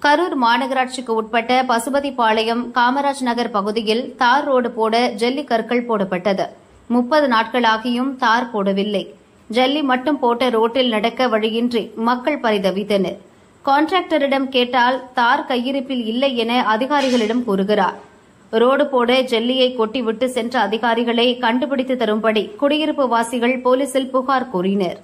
கரூர் மாநகராட்சிக்கு உட்பட்ட பசுபதிபாளையம் காமராஜ் நகர் பகுதியில் தார் ரோடு போட ஜல்லி கற்கள் போடப்பட்டது முப்பது நாட்களாகியும் தார் போடவில்லை ஜல்லி மட்டும் போட்ட ரோட்டில் நடக்க வழியின்றி மக்கள் பரிதவித்தனர் கான்ட்ராக்டரிடம் கேட்டால் தார் கையிருப்பில் இல்லை என அதிகாரிகளிடம் கூறுகிறார் ரோடு போட ஜல்லியை கொட்டிவிட்டு சென்ற அதிகாரிகளை கண்டுபிடித்து தரும்படி குடியிருப்பு வாசிகள் போலீசில் புகார் கூறினர்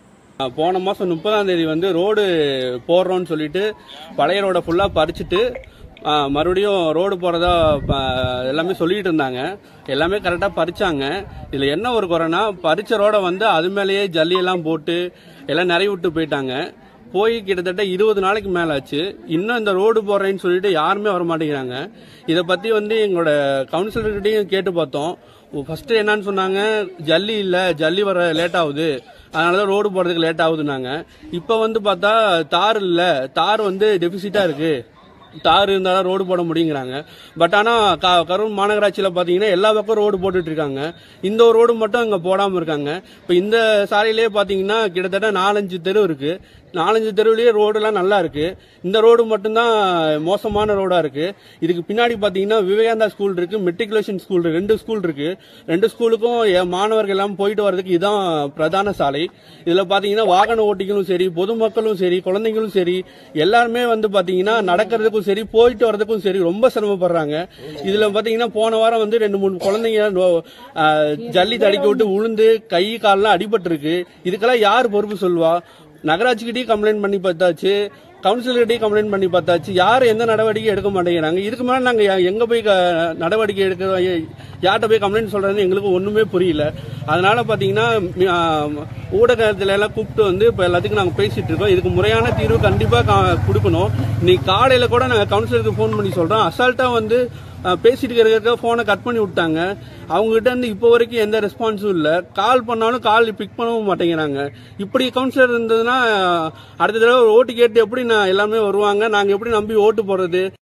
போன மாதம் முப்பதாம் தேதி வந்து ரோடு போடுறோம்னு சொல்லிட்டு பழைய ரோடை ஃபுல்லாக பறிச்சுட்டு ஆ, மறுபடியும் ரோடு போகிறதா எல்லாமே சொல்லிட்டு இருந்தாங்க எல்லாமே கரெக்டாக பறிச்சாங்க இதில் என்ன ஒரு குறைனா பறிச்ச ரோடை வந்து அது மேலேயே ஜல்லியெல்லாம் போட்டு எல்லாம் நிறைய விட்டு போயிட்டாங்க போய் கிட்டத்தட்ட இருபது நாளைக்கு மேல ஆச்சு இன்னும் இந்த ரோடு போடுறேன்னு சொல்லிட்டு யாருமே வர மாட்டேங்கிறாங்க இதை பத்தி வந்து எங்களோட கவுன்சிலர்கிட்டையும் கேட்டு பார்த்தோம் ஃபர்ஸ்ட் என்னன்னு சொன்னாங்க ஜல்லி இல்ல ஜல்லி வர லேட் ஆகுது அதனாலதான் ரோடு போடுறதுக்கு லேட் ஆகுதுன்னாங்க இப்போ வந்து பார்த்தா தார் இல்ல தார் வந்து டெபிசிட்டா இருக்கு தார் இருந்தாலும் ரோடு போட முடியுங்கிறாங்க பட் ஆனால் க கரூர் மாநகராட்சியில் பார்த்தீங்கன்னா எல்லா பக்கம் ரோடு போட்டுட்டு இருக்காங்க இந்த ஒரு ரோடு மட்டும் அங்கே போடாமல் இருக்காங்க இப்போ இந்த சாலையிலேயே பார்த்தீங்கன்னா கிட்டத்தட்ட நாலஞ்சு தெரு இருக்கு நாலஞ்சு தெருவுலயே ரோடெல்லாம் நல்லா இருக்கு இந்த ரோடு மட்டும்தான் மோசமான ரோடா இருக்கு இதுக்கு பின்னாடி பார்த்தீங்கன்னா விவேகானந்தா ஸ்கூல் இருக்கு மெட்ரிகுலேஷன் ஸ்கூல் இருக்கு ரெண்டு ஸ்கூல் இருக்கு ரெண்டு ஸ்கூலுக்கும் என் மாணவர்கள் எல்லாம் போயிட்டு வர்றதுக்கு இதான் பிரதான சாலை இதுல பாத்தீங்கன்னா வாகன ஓட்டிகளும் சரி பொதுமக்களும் சரி குழந்தைங்களும் சரி எல்லாருமே வந்து பாத்தீங்கன்னா நடக்கிறதுக்கும் சரி போயிட்டு வர்றதுக்கும் சரி ரொம்ப சிரமப்படுறாங்க இதுல பாத்தீங்கன்னா போன வாரம் வந்து ரெண்டு மூணு குழந்தைங்க நோ- ஆ, ஜல்லி தடிக்க விட்டு உளுந்து கை கால்லாம் அடிபட்டு இருக்கு இதுக்கெல்லாம் யார் பொறுப்பு சொல்வா நகராட்சிக்கிட்டையும் கம்ப்ளைண்ட் பண்ணி பார்த்தாச்சு கவுன்சிலர்கிட்டையும் கம்ப்ளைண்ட் பண்ணி பார்த்தாச்சு யார் எந்த நடவடிக்கை எடுக்க மாட்டேங்கிறாங்க இதுக்கு மேலே நாங்கள் எங்கே போய் க- நடவடிக்கை எடுக்க யார்கிட்ட போய் கம்ப்ளைண்ட் சொல்றதுன்னு எங்களுக்கு ஒன்றுமே புரியல அதனால பார்த்தீங்கன்னா மி- ஆ, ஊடகத்துல எல்லாம் கூப்பிட்டு வந்து இப்போ எல்லாத்துக்கும் நாங்கள் பேசிட்டு இருக்கோம் இதுக்கு முறையான தீர்வு கண்டிப்பாக கொடுக்கணும் இன்னைக்கு காலையில் கூட நாங்கள் கவுன்சிலருக்கு ஃபோன் பண்ணி சொல்கிறோம் அசால்ட்டாக வந்து ஆ, பேசிட்டு இருக்கிற ஃபோனை கட் பண்ணி விட்டாங்க அவங்க கிட்ட இருந்து இப்போ வரைக்கும் எந்த ரெஸ்பான்ஸும் இல்லை கால் பண்ணாலும் கால் பிக் பண்ணவும் மாட்டேங்கிறாங்க இப்படி கவுன்சிலர் இருந்ததுன்னா அடுத்த தடவை ஓட்டு கேட்டு எப்படி நான் எல்லாமே வருவாங்க நாங்கள் எப்படி நம்பி ஓட்டு போடுறது